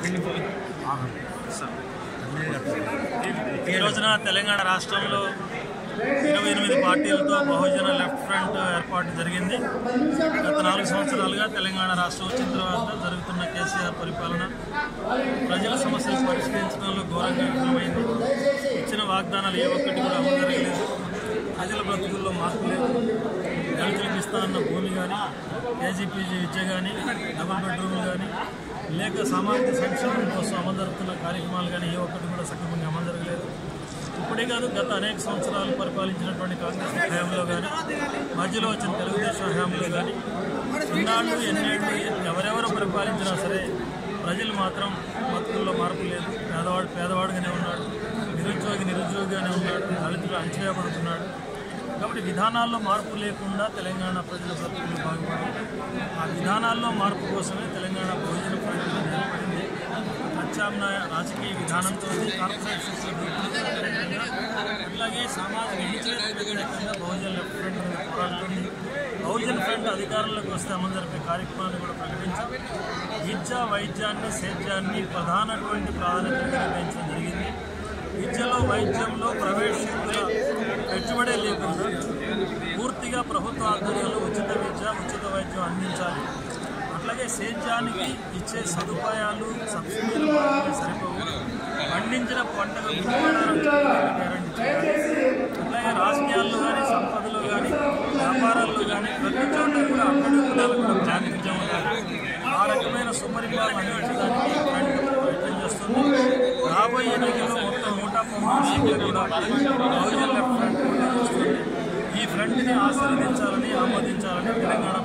ఈ రోజున తెలంగాణ రాష్ట్రంలో ఇరవై ఎనిమిది పార్టీలతో బహుజన లెఫ్ట్ ఫ్రంట్ ఏర్పాటు జరిగింది గత నాలుగు సంవత్సరాలుగా తెలంగాణ రాష్ట్రం వచ్చిన తర్వాత జరుగుతున్న కేసీఆర్ పరిపాలన ప్రజల సమస్యలు పరిష్కరించడంలో ఘోరంగా విఫలమైంది ఇచ్చిన వాగ్దానాలు ఏ ఒక్కటి కూడా అమలు జరగలేదు ప్రజల బ్రతుకుల్లో మార్పు లేదు దళితులకు ఇస్తానన్న భూమి కానీ కేజీపీజీ విద్య కానీ డబుల్ బెడ్రూమ్లు కానీ లేక సామాజిక సంక్షేమం కోసం అమలు జరుగుతున్న కార్యక్రమాలు కానీ ఏ ఒక్కటి కూడా సక్రమంగా అమలు జరగలేదు ఇప్పుడే కాదు గత అనేక సంవత్సరాలు పరిపాలించినటువంటి కాంగ్రెస్ హయాంలో కానీ మధ్యలో వచ్చిన తెలుగుదేశం హయాంలో కానీ ఇన్నాళ్ళు ఎన్నేళ్ళు ఎవరెవరు పరిపాలించినా సరే ప్రజలు మాత్రం బతుకుల్లో మార్పు లేదు పేదవాడు పేదవాడుగానే ఉన్నాడు నిరుద్యోగి నిరుద్యోగిగానే ఉన్నాడు దళితులు అంచవేయబడుతున్నాడు కాబట్టి విధానాల్లో మార్పు లేకుండా తెలంగాణ ప్రజల బ్రతుకులు బాగుపడాలి ఆ విధానాల్లో మార్పు కోసమే తెలంగాణ భోజన ప్రకటన ఏర్పడింది ప్రత్యామ్నాయ రాజకీయ విధానంతో కార్పొరేషన్స్ అట్లాగే సామాజిక హింసలకు వ్యతిరేకంగా బహుజన్ లెఫ్ట్ ఫ్రంట్ మీద పోరాడుతుంది బహుజన్ ఫ్రంట్ అధికారంలోకి వస్తే అమలు జరిపే కార్యక్రమాన్ని కూడా ప్రకటించాం విద్య వైద్యాన్ని సేద్యాన్ని ప్రధానటువంటి ప్రాధాన్యతగా నిర్ణయించడం జరిగింది విద్యలో వైద్యంలో ప్రైవేట్ శక్తుల పెట్టుబడే లేకుండా పూర్తిగా ప్రభుత్వ ఆధ్వర్యంలో ఉచిత విద్య ఉచిత వైద్యం అందించాలి అట్లాగే సేద్యానికి ఇచ్చే సదుపాయాలు సబ్సిడీలు మాత్రమే సరిపోవు పండించిన పంటకు గిట్టుబాటు గ్యారంటీ చేయాలి అట్లాగే రాజకీయాల్లో కానీ సంపదలో కానీ వ్యాపారాల్లో కానీ ప్రతి చోట కూడా అక్కడి కులాలకు కూడా ప్రాతినిధ్యం ఉండాలి ఆ రకమైన సుపరిపాలన అందించడానికి ఫ్రంట్ ప్రయత్నం చేస్తుంది రాబోయే ఎన్నికల్లో మొత్తం నూట పదమూడు సీట్లు కూడా బహుజన్ లెఫ్ట్ ఫ్రంట్ పోటీ చేస్తుంది ఈ ఫ్రంట్ని ఆశీర్వదించాలని ఆమోదించాలని తెలంగాణ